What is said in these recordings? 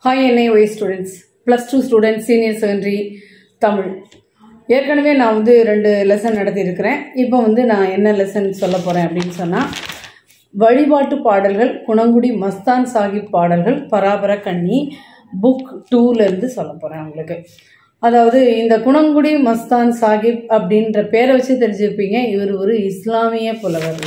hi NIOS students plus two students senior secondary Tamil ஏற்கனவே நான் வந்து ரெண்டு லெசன் நடத்தியிருக்கிறேன் இப்போ வந்து நான் என்ன லெசன் சொல்ல போகிறேன் அப்படின்னு சொன்னால் வழிபாட்டு பாடல்கள் குணங்குடி மஸ்தான் சாஹிப் பாடல்கள் பராபர கண்ணி புக் டூலேருந்து சொல்ல போகிறேன் உங்களுக்கு அதாவது இந்த குணங்குடி மஸ்தான் சாஹிப் அப்படின்ற பேரை வச்சு தெரிஞ்சுப்பீங்க இவர் ஒரு இஸ்லாமிய புலவர்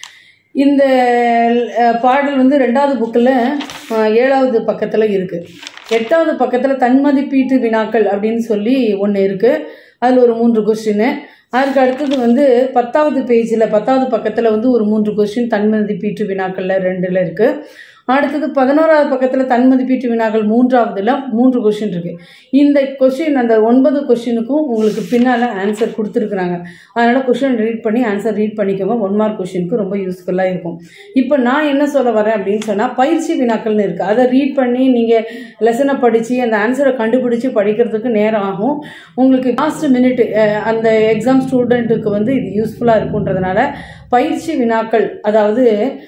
இந்த அஹ், பாடல் வந்து ரெண்டாவது புக்கில் ஏழாவது பக்கத்தில் இருக்குது எட்டாவது பக்கத்தில் தன்மதிப்பீட்டு வினாக்கள் அப்படின்னு சொல்லி ஒன்று இருக்குது அதில் ஒரு மூன்று கொஸ்டின் அதுக்கு அடுத்தது வந்து பத்தாவது பேஜில் பத்தாவது பக்கத்தில் வந்து ஒரு மூன்று கொஸ்டின் தன்மதிப்பீட்டு வினாக்களில் ரெண்டில் இருக்குது அடுத்தது பதினோராவது பக்கத்தில் தன்மதிப்பீட்டு வினாக்கள் மூன்றாவதுல மூன்று கொஷின் இருக்குது இந்த கொஷின் அந்த ஒன்பது கொஷினுக்கும் உங்களுக்கு பின்னால் ஆன்சர் கொடுத்துருக்குறாங்க அதனால் கொஷின் ரீட் பண்ணி ஆன்சர் ரீட் பண்ணிக்கோங்க ஒன் மார்க் கொஷினுக்கு ரொம்ப யூஸ்ஃபுல்லாக இருக்கும் இப்போ நான் என்ன சொல்ல வரேன் அப்படின்னு சொன்னால் பயிற்சி வினாக்கள்னு இருக்குது அதை ரீட் பண்ணி நீங்கள் லெசனை படித்து அந்த ஆன்சரை கண்டுபிடிச்சி படிக்கிறதுக்கு நேரம் ஆகும் உங்களுக்கு லாஸ்ட் மினிட் அந்த எக்ஸாம் ஸ்டூடெண்ட்டுக்கு வந்து இது யூஸ்ஃபுல்லாக இருக்குன்றதுனால பயிற்சி வினாக்கள் அதாவது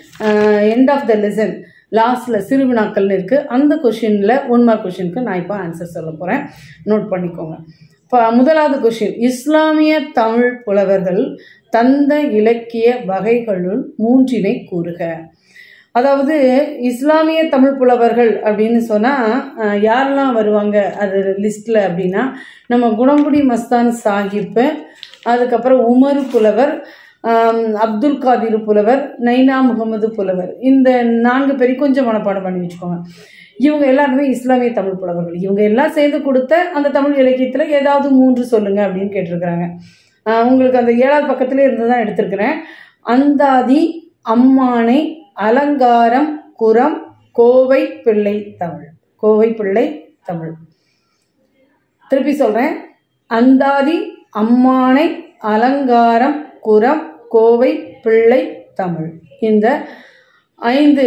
எண்ட் ஆஃப் த லெசன் லாஸ்ட்டில் சிறு வினாக்கள்னு இருக்குது அந்த கொஷினில் ஒன் மார்க் கொஷினுக்கு நான் இப்போ ஆன்சர் சொல்ல போகிறேன் நோட் பண்ணிக்கோங்க இப்போ முதலாவது கொஷின் இஸ்லாமிய தமிழ் புலவர்கள் தந்த இலக்கிய வகைகளுள் மூன்றினை கூறுக அதாவது இஸ்லாமிய தமிழ் புலவர்கள் அப்படின்னு சொன்னால் யாரெல்லாம் வருவாங்க அது லிஸ்ட்டில் அப்படின்னா நம்ம குணங்குடி மஸ்தான் சாஹிப்பு அதுக்கப்புறம் உமர் புலவர் ஆம், அப்துல் காதிர் புலவர் நைனா முகமது புலவர் இந்த நான்கு பேரையும் கொஞ்சம் மனப்பாடம் பண்ணி வச்சுக்கோங்க இவங்க எல்லாருமே இஸ்லாமிய தமிழ் புலவர்கள் இவங்க எல்லாம் சேர்ந்து கொடுத்த அந்த தமிழ் இலக்கியத்தில் ஏதாவது மூன்று சொல்லுங்க அப்படின்னு கேட்டிருக்கிறாங்க ஆஹ் உங்களுக்கு அந்த ஏழாவது பக்கத்துல இருந்து தான் எடுத்திருக்கிறேன் அந்தாதி அம்மானை அலங்காரம் குரம் கோவை பிள்ளை தமிழ் கோவை பிள்ளை தமிழ் திருப்பி சொல்கிறேன் அந்தாதி அம்மானை அலங்காரம் குரம் கோவை பிள்ளை தமிழ் இந்த ஐந்து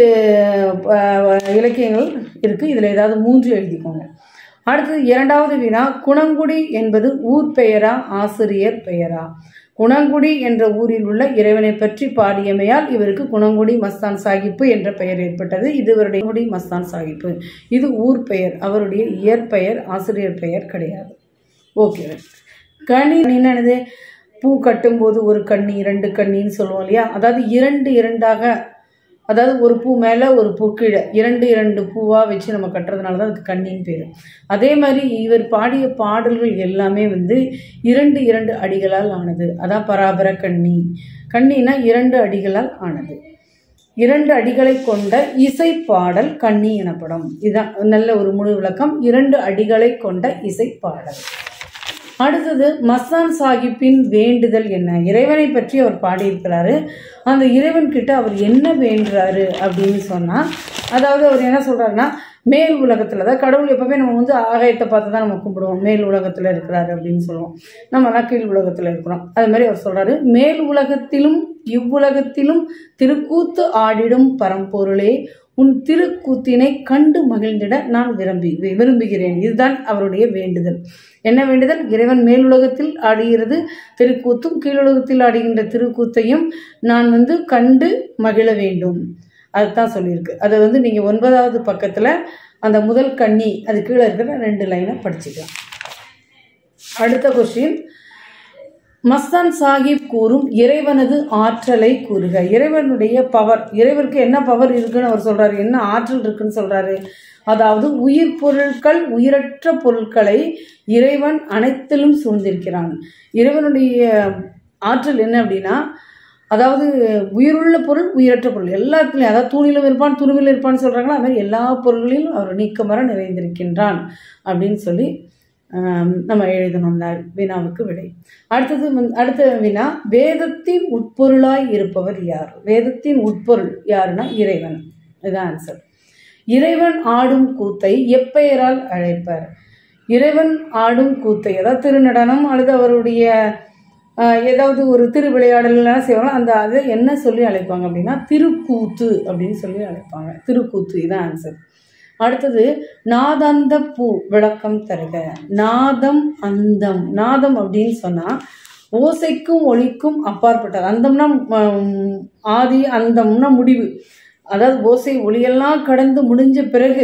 அஹ், இலக்கியங்கள் இருக்குது இதில் ஏதாவது மூன்று எழுதிக்கோங்க அடுத்தது இரண்டாவது வினா குணங்குடி என்பது ஊர் பெயரா ஆசிரியர் பெயரா குணங்குடி என்ற ஊரில் உள்ள இறைவனை பற்றி பாடியமையால் இவருக்கு குணங்குடி மஸ்தான் சாஹிப்பு என்ற பெயர் ஏற்பட்டது இது இவருடைய குடி மஸ்தான் சாஹிப்பு இது ஊர் பெயர் அவருடைய இயற்பெயர் ஆசிரியர் பெயர் கிடையாது ஓகே கனி என்னது பூ கட்டும்போது ஒரு கண்ணி இரண்டு கண்ணின்னு சொல்லுவோம் இல்லையா அதாவது இரண்டு இரண்டாக அதாவது ஒரு பூ மேலே ஒரு பூ கீழே இரண்டு இரண்டு பூவாக வச்சு நம்ம கட்டுறதுனால தான் அதுக்கு கண்ணின்னு பேர் அதே மாதிரி இவர் பாடிய பாடல்கள் எல்லாமே வந்து இரண்டு இரண்டு அடிகளால் ஆனது அதான் பராபர கண்ணி கண்ணினா இரண்டு அடிகளால் ஆனது இரண்டு அடிகளை கொண்ட இசை பாடல் கண்ணி எனப்படும் இதுதான் நல்ல ஒரு முழு விளக்கம் இரண்டு அடிகளை கொண்ட இசை பாடல் அடுத்தது மஸ்தான் சாஹிப்பின் வேண்டுதல் என்ன இறைவனை பற்றி அவர் பாடியிருக்கிறாரு அந்த இறைவன் கிட்ட அவர் என்ன வேண்டுறாரு அப்படின்னு சொன்னால் அதாவது அவர் என்ன சொல்கிறாருன்னா மேல் உலகத்தில் தான் கடவுள் எப்பவுமே நம்ம வந்து ஆகாயத்தை பார்த்து தான் நம்ம கும்பிடுவோம் மேல் உலகத்தில் இருக்கிறாரு அப்படின்னு சொல்லுவோம் நம்மலாம் கீழ் உலகத்தில் இருக்கிறோம் அது மாதிரி அவர் சொல்கிறாரு மேல் உலகத்திலும் இவ்வுலகத்திலும் திருக்கூத்து ஆடிடும் பரம்பொருளே உன் திருக்கூத்தினை கண்டு மகிழ்ந்திட நான் விரும்பி விரும்புகிறேன் இதுதான் அவருடைய வேண்டுதல் என்ன வேண்டுதல் இறைவன் மேலுலகத்தில் ஆடுகிறது திருக்கூத்தும் கீழுலகத்தில் ஆடுகின்ற திருக்கூத்தையும் நான் வந்து கண்டு மகிழ வேண்டும் அதுதான் சொல்லியிருக்கு அதை வந்து நீங்கள் ஒன்பதாவது பக்கத்தில் அந்த முதல் கண்ணி அது கீழே இருக்கிற ரெண்டு லைனை படிச்சுக்கலாம் அடுத்த கொஸ்டின் மஸ்தான் சாஹிப் கூறும் இறைவனது ஆற்றலை கூறுக இறைவனுடைய பவர் இறைவனுக்கு என்ன பவர் இருக்குன்னு அவர் சொல்றாரு என்ன ஆற்றல் இருக்குன்னு சொல்றாரு அதாவது உயிர் பொருட்கள் உயிரற்ற பொருட்களை இறைவன் அனைத்திலும் சூழ்ந்திருக்கிறான் இறைவனுடைய ஆற்றல் என்ன அப்படின்னா அதாவது உயிருள்ள பொருள் உயிரற்ற பொருள் எல்லாத்துலேயும் அதாவது தூணிலும் இருப்பான் துருவிலும் இருப்பான்னு சொல்கிறாங்களா அது மாதிரி எல்லா பொருள்களிலும் அவர் நீக்கமர நிறைந்திருக்கின்றான் அப்படின்னு சொல்லி ஆம், நம்ம எழுதணும் அந்த வினாவுக்கு விடை அடுத்தது வந்து- அடுத்த வினா வேதத்தின் உட்பொருளாய் இருப்பவர் யார் வேதத்தின் உட்பொருள் யாருன்னா இறைவன் இதுதான் ஆன்சர் இறைவன் ஆடும் கூத்தை எப்பெயரால் அழைப்பர் இறைவன் ஆடும் கூத்தை அதாவது திருநடனம் அல்லது அவருடைய ஆஹ், ஏதாவது ஒரு திருவிளையாடலாம் செய்வாங்க அந்த அதை என்ன சொல்லி அழைப்பாங்க அப்படின்னா திருக்கூத்து அப்படின்னு சொல்லி அழைப்பாங்க திருக்கூத்து இதான் ஆன்சர் அடுத்தது நாதந்த பூ விளக்கம் தருக நாதம் அந்தம் நாதம் அப்படின்னு சொன்னால் ஓசைக்கும் ஒளிக்கும் அப்பாற்பட்டது அந்தம்னா ம், ஆதி அந்தம்னா முடிவு அதாவது ஓசை ஒளியெல்லாம் கடந்து முடிஞ்ச பிறகு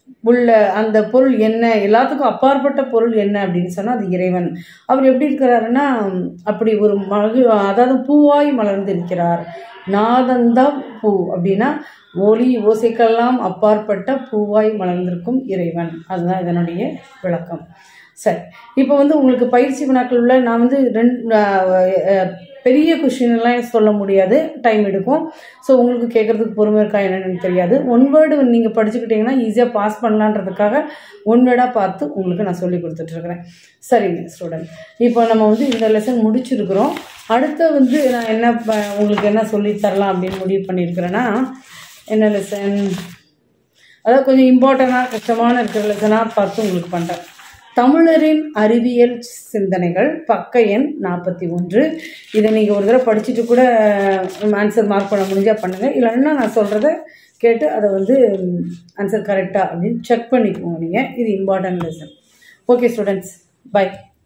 உள்ள அந்த பொருள் என்ன எல்லாத்துக்கும் அப்பாற்பட்ட பொருள் என்ன அப்படின்னு சொன்னால் அது இறைவன் அவர் எப்படி இருக்கிறாருன்னா அப்படி ஒரு மகு அதாவது பூவாய் மலர்ந்து இருக்கிறார் நாதந்தாம் பூ அப்படின்னா ஒளி ஓசைக்கெல்லாம் அப்பாற்பட்ட பூவாய் மலர்ந்திருக்கும் இறைவன் அதுதான் இதனுடைய விளக்கம் சரி இப்போ வந்து உங்களுக்கு பயிற்சி வினாக்கள் உள்ள நான் வந்து ரெண்டு பெரிய கொஷின் எல்லாம் சொல்ல முடியாது டைம் எடுக்கும் ஸோ உங்களுக்கு கேட்குறதுக்கு பொறுமை இருக்கா என்னன்னு தெரியாது ஒன் வேர்டு நீங்கள் படிச்சுக்கிட்டிங்கன்னா ஈஸியாக பாஸ் பண்ணலான்றதுக்காக ஒன் வேர்டாக பார்த்து உங்களுக்கு நான் சொல்லி கொடுத்துட்ருக்குறேன் சரிங்க ஸ்டூடெண்ட் இப்போ நம்ம வந்து இந்த லெசன் முடிச்சிருக்கிறோம் அடுத்து வந்து நான் என்ன ப- உங்களுக்கு என்ன சொல்லித் தரலாம் அப்படின்னு முடிவு பண்ணியிருக்கிறேன்னா என்ன லெசன் அதாவது கொஞ்சம் இம்பார்ட்டண்டாக கஷ்டமான இருக்கிற லெசனாக பார்த்து உங்களுக்கு பண்ணுறேன் தமிழரின் அறிவியல் சிந்தனைகள் பக்க எண் நாற்பத்தி ஒன்று இதை நீங்கள் ஒரு தடவை படிச்சுட்டு கூட ஆன்சர் மார்க் பண்ண முடிஞ்சால் பண்ணுங்கள் இல்லைன்னா நான் சொல்கிறத கேட்டு அதை வந்து ஆன்சர் கரெக்டாக அப்படின்னு செக் பண்ணிக்கோங்க நீங்கள் இது important lesson okay students by